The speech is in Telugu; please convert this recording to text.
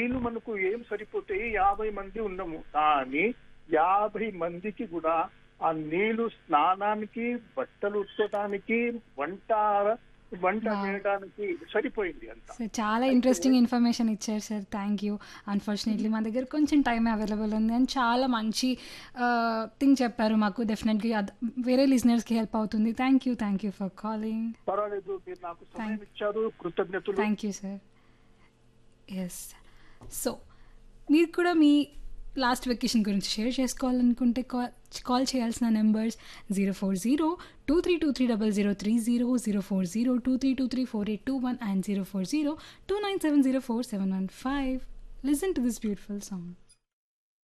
నీళ్లు మనకు ఏం సరిపోతాయి యాభై మంది ఉన్నాము కానీ యాభై మందికి కూడా ఆ నీళ్లు స్నానానికి బట్టలు ఉతకడానికి వంట వంట Wow. చేయడానికి సరిపోయింది అంత సార్ చాలా ఇంట్రెస్టింగ్ ఇన్ఫర్మేషన్ ఇచ్చారు సార్ థ్యాంక్ యూ అన్ఫార్చునేట్లీ మా దగ్గర కొంచెం టైం అవైలబుల్ ఉంది అండ్ చాలా మంచి థింగ్ చెప్పారు మాకు డెఫినెట్గా వేరే లిజనర్స్కి హెల్ప్ అవుతుంది thank you thank you for calling పర్వాలేదు మీరు నాకు సమయం ఇచ్చారు కృతజ్ఞతలు thank you sir yes so మీరు కూడా మీ లాస్ట్ వెకేషన్ గురించి షేర్ చేసుకోవాలనుకుంటే కాల్ కాల్ చేయాల్సిన numbers zero four zero two three two three double zero three zero zero four zero two three two three four eight two one and zero four zero two nine seven zero four seven one five listen to this beautiful song